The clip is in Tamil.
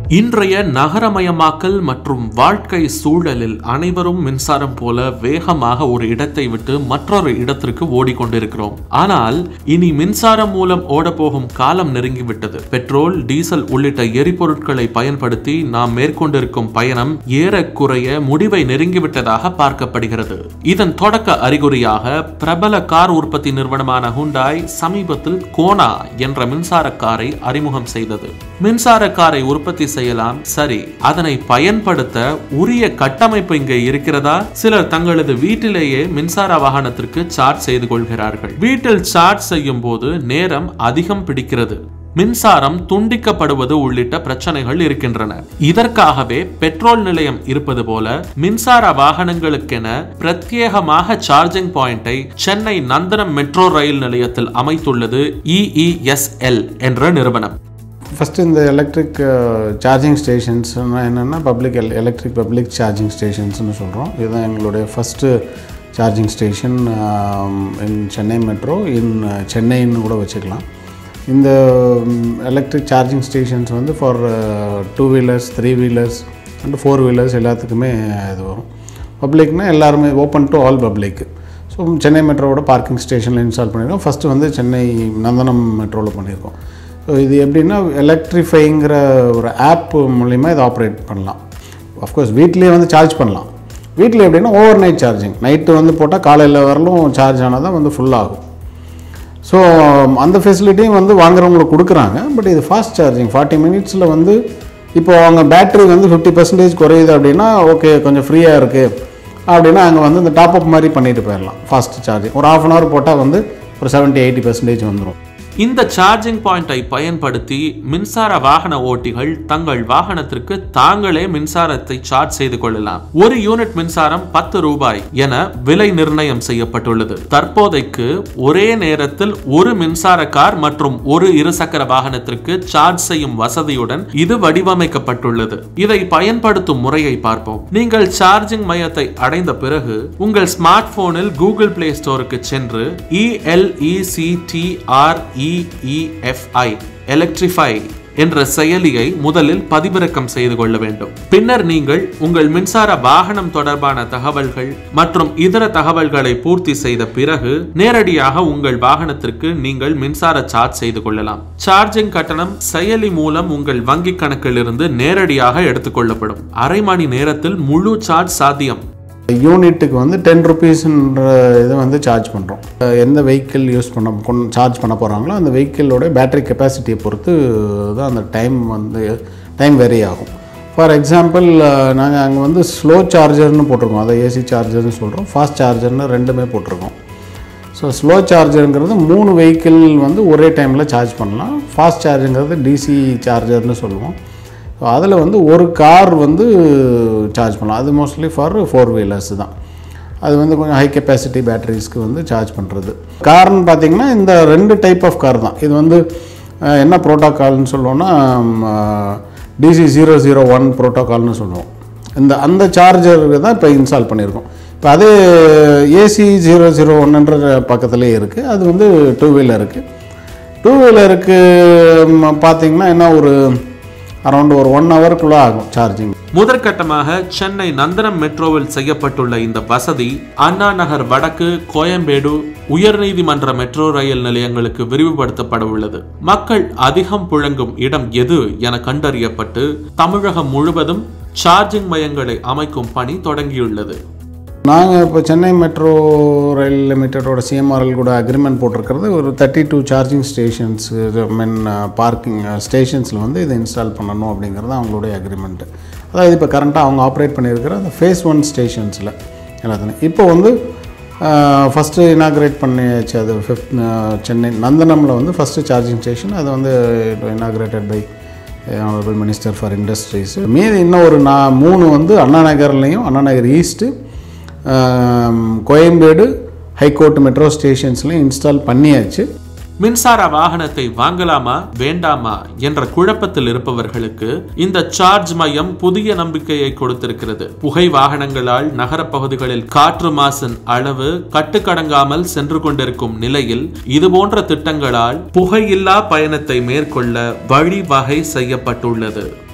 இன்றைய நகரமயமாக்கல் மற்றும் வாழ்க்கை சூழலில் அனைவரும் மின்சாரம் போல வேகமாக ஒரு இடத்தை விட்டு மற்றொரு இடத்திற்கு ஓடிக்கொண்டிருக்கிறோம் ஆனால் இனி மின்சாரம் மூலம் ஓடப்போகும் காலம் நெருங்கிவிட்டது பெட்ரோல் டீசல் உள்ளிட்ட எரிபொருட்களை பயன்படுத்தி நாம் மேற்கொண்டிருக்கும் பயணம் ஏறக்குறைய முடிவை நெருங்கிவிட்டதாக பார்க்கப்படுகிறது இதன் தொடக்க அறிகுறியாக பிரபல கார் உற்பத்தி நிறுவனமான ஹுண்டாய் சமீபத்தில் கோனா என்ற மின்சார காரை அறிமுகம் செய்தது மின்சார காரை உற்பத்தி செய்யலாம் சரி அதனை பயன்படுத்த உரிய கட்டமைப்பு இங்கே இருக்கிறதா சிலர் தங்களது வீட்டிலேயே மின்சார வாகனத்திற்கு சார்ஜ் செய்து கொள்கிறார்கள் வீட்டில் சார்ஜ் செய்யும் போது நேரம் அதிகம் பிடிக்கிறது மின்சாரம் துண்டிக்கப்படுவது உள்ளிட்ட பிரச்சனைகள் இருக்கின்றன இதற்காகவே பெட்ரோல் நிலையம் இருப்பது போல மின்சார வாகனங்களுக்கென பிரத்யேகமாக சார்ஜிங் பாயிண்டை சென்னை நந்தனம் மெட்ரோ ரயில் நிலையத்தில் அமைத்துள்ளது இஇஎஸ்எல் என்ற நிறுவனம் ஃபஸ்ட்டு இந்த எலக்ட்ரிக் சார்ஜிங் ஸ்டேஷன்ஸ்னா என்னென்னா பப்ளிக் எல் எலக்ட்ரிக் பப்ளிக் சார்ஜிங் ஸ்டேஷன்ஸ்னு சொல்கிறோம் இதுதான் எங்களுடைய first charging station in Chennai metro in சென்னைன்னு கூட வச்சுக்கலாம் இந்த எலக்ட்ரிக் சார்ஜிங் ஸ்டேஷன்ஸ் வந்து for two wheelers three wheelers and four wheelers எல்லாத்துக்குமே இது வரும் பப்ளிக்னால் எல்லாருமே open to all public so Chennai மெட்ரோவோட பார்க்கிங் ஸ்டேஷனில் இன்ஸ்டால் பண்ணியிருக்கோம் ஃபஸ்ட்டு வந்து சென்னை நந்தனம் மெட்ரோவில் பண்ணியிருக்கோம் ஸோ இது எப்படின்னா எலக்ட்ரிஃபைங்கிற ஒரு ஆப் மூலிமா இதை ஆப்ரேட் பண்ணலாம் அஃப்கோர்ஸ் வீட்லேயே வந்து சார்ஜ் பண்ணலாம் வீட்டில் எப்படின்னா ஓவர் நைட் சார்ஜிங் நைட்டு வந்து போட்டால் காலையில் வரலும் சார்ஜ் ஆனால் தான் வந்து ஃபுல் ஆகும் ஸோ அந்த ஃபெசிலிட்டியும் வந்து வாங்குறவங்களுக்கு கொடுக்குறாங்க பட் இது ஃபாஸ்ட் சார்ஜிங் ஃபார்ட்டி மினிட்ஸில் வந்து இப்போ அவங்க பேட்டரி வந்து ஃபிஃப்டி பர்சன்டேஜ் குறையுது அப்படின்னா ஓகே கொஞ்சம் ஃப்ரீயாக இருக்குது அப்படின்னா அங்கே வந்து இந்த டாப் அப் மாதிரி பண்ணிட்டு போயிடலாம் ஃபாஸ்ட் சார்ஜிங் ஒரு ஆஃப் அன் ஹவர் போட்டால் வந்து ஒரு செவன்ட்டி எயிட்டி பர்சன்டேஜ் வந்துடும் இந்த சார்ஜிங் பாயிண்டை பயன்படுத்தி மின்சார வாகன ஓட்டிகள் தங்கள் வாகனத்திற்கு தாங்களே மின்சாரத்தை சார்ஜ் செய்து கொள்ளலாம் ஒரு யூனிட் மின்சாரம் பத்து ரூபாய் என விலை நிர்ணயம் செய்யப்பட்டுள்ளது தற்போதைக்கு ஒரே நேரத்தில் ஒரு மின்சார கார் மற்றும் ஒரு இருசக்கர வாகனத்திற்கு சார்ஜ் செய்யும் வசதியுடன் இது வடிவமைக்கப்பட்டுள்ளது இதை பயன்படுத்தும் முறையை பார்ப்போம் நீங்கள் சார்ஜிங் மையத்தை அடைந்த பிறகு உங்கள் ஸ்மார்ட் போனில் கூகுள் பிளே ஸ்டோருக்கு சென்று இஎல்இசிடிஆர் இஇஎஃப்ஐ எலக்ட்ரிஃபை என்ற செயலியை முதலில் பதிவிறக்கம் செய்து கொள்ள வேண்டும் பின்னர் நீங்கள் உங்கள் மின்சார வாகனம் தொடர்பான தகவல்கள் மற்றும் இதர தகவல்களை பூர்த்தி செய்த பிறகு நேரடியாக உங்கள் வாகனத்திற்கு நீங்கள் மின்சார சார்ஜ் செய்து கொள்ளலாம் சார்ஜிங் கட்டணம் செயலி மூலம் உங்கள் வங்கி கணக்கிலிருந்து நேரடியாக எடுத்துக்கொள்ளப்படும் அரை மணி நேரத்தில் முழு சார்ஜ் சாத்தியம் யூனிட்டுக்கு வந்து டென் ருபீஸ்ன்ற இதை வந்து சார்ஜ் பண்ணுறோம் எந்த வெஹிக்கிள் யூஸ் பண்ண கொண் சார்ஜ் பண்ண போகிறாங்களோ அந்த வெஹிக்கிளோட பேட்டரி கெப்பாசிட்டியை பொறுத்து தான் அந்த டைம் வந்து டைம் வெரி ஆகும் ஃபார் எக்ஸாம்பிள் நாங்கள் அங்கே வந்து ஸ்லோ சார்ஜர்னு போட்டிருக்கோம் அதை ஏசி சார்ஜர்னு சொல்கிறோம் ஃபாஸ்ட் சார்ஜர்னு ரெண்டுமே போட்டிருக்கோம் ஸோ ஸ்லோ சார்ஜருங்கிறது மூணு வெஹிக்கிள் வந்து ஒரே டைமில் சார்ஜ் பண்ணலாம் ஃபாஸ்ட் சார்ஜுங்கிறது டிசி சார்ஜர்னு சொல்லுவோம் ஸோ அதில் வந்து ஒரு கார் வந்து சார்ஜ் பண்ணலாம் அது மோஸ்ட்லி ஃபார் ஃபோர் வீலர்ஸ் தான் அது வந்து கொஞ்சம் ஹை கெப்பாசிட்டி பேட்டரிஸ்க்கு வந்து சார்ஜ் பண்ணுறது கார்னு பார்த்தீங்கன்னா இந்த ரெண்டு டைப் ஆஃப் கார் தான் இது வந்து அஹ், என்ன ப்ரோட்டோகால்னு சொல்லுவோம்னா டிசி ஜீரோ ஜீரோ ஒன் ப்ரோட்டோகால்னு சொல்லுவோம் இந்த அந்த சார்ஜருக்கு தான் இப்போ இன்ஸ்டால் பண்ணியிருக்கோம் இப்போ அதே ஏசி ஜீரோ ஜீரோ ஒன்றுன்ற பக்கத்துலேயே இருக்குது அது வந்து டூ வீலருக்கு டூ வீலருக்கு பார்த்தீங்கன்னா என்ன ஒரு அரௌண்ட் ஒரு ஒன் ஹவருக்குள்ளே ஆகும் சார்ஜிங் முதற்கட்டமாக சென்னை நந்தனம் மெட்ரோவில் செய்யப்பட்டுள்ள இந்த வசதி அண்ணா நகர் வடக்கு கோயம்பேடு உயர்நீதிமன்ற மெட்ரோ ரயில் நிலையங்களுக்கு விரிவுபடுத்தப்பட உள்ளது மக்கள் அதிகம் புழங்கும் இடம் எது என கண்டறியப்பட்டு தமிழகம் முழுவதும் சார்ஜிங் மையங்களை அமைக்கும் பணி தொடங்கியுள்ளது நாங்கள் இப்போ சென்னை மெட்ரோ ரயில் லிமிட்டடோட சிஎம்ஆர்எல் கூட அக்ரிமெண்ட் போட்டிருக்கிறது ஒரு தேர்ட்டி டூ சார்ஜிங் ஸ்டேஷன்ஸ் மென் பார்க்கிங் ஸ்டேஷன்ஸில் வந்து இதை இன்ஸ்டால் பண்ணணும் அப்படிங்கிறது அவங்களுடைய அக்ரிமெண்ட்டு அதாவது இப்போ கரண்ட்டாக அவங்க ஆப்ரேட் பண்ணியிருக்கிற அந்த ஃபேஸ் ஒன் ஸ்டேஷன்ஸில் எல்லாத்துலையும் இப்போ வந்து ஃபஸ்ட்டு இனாக்ரேட் பண்ணியாச்சு அது ஃபிஃப்த் சென்னை நந்தனமில் வந்து ஃபஸ்ட்டு சார்ஜிங் ஸ்டேஷன் அது வந்து inaugurated by honourable minister for industries மீதி இன்னும் ஒரு நான் மூணு வந்து அண்ணா நகர்லேயும் Anna Nagar east Koyambedu high court metro ஸ்டேஷன்ஸ்லையும் இன்ஸ்டால் பண்ணியாச்சு மின்சார வாகனத்தை வாங்கலாமா வேண்டாமா என்ற குழப்பத்தில் இருப்பவர்களுக்கு இந்த சார்ஜ் மையம் புதிய நம்பிக்கையை கொடுத்திருக்கிறது புகை வாகனங்களால் நகரப் பகுதிகளில் காற்று மாசின் அளவு கட்டுக்கடங்காமல் சென்று கொண்டிருக்கும் நிலையில் இதுபோன்ற திட்டங்களால் புகையில்லா பயணத்தை மேற்கொள்ள வழிவகை செய்யப்பட்டுள்ளது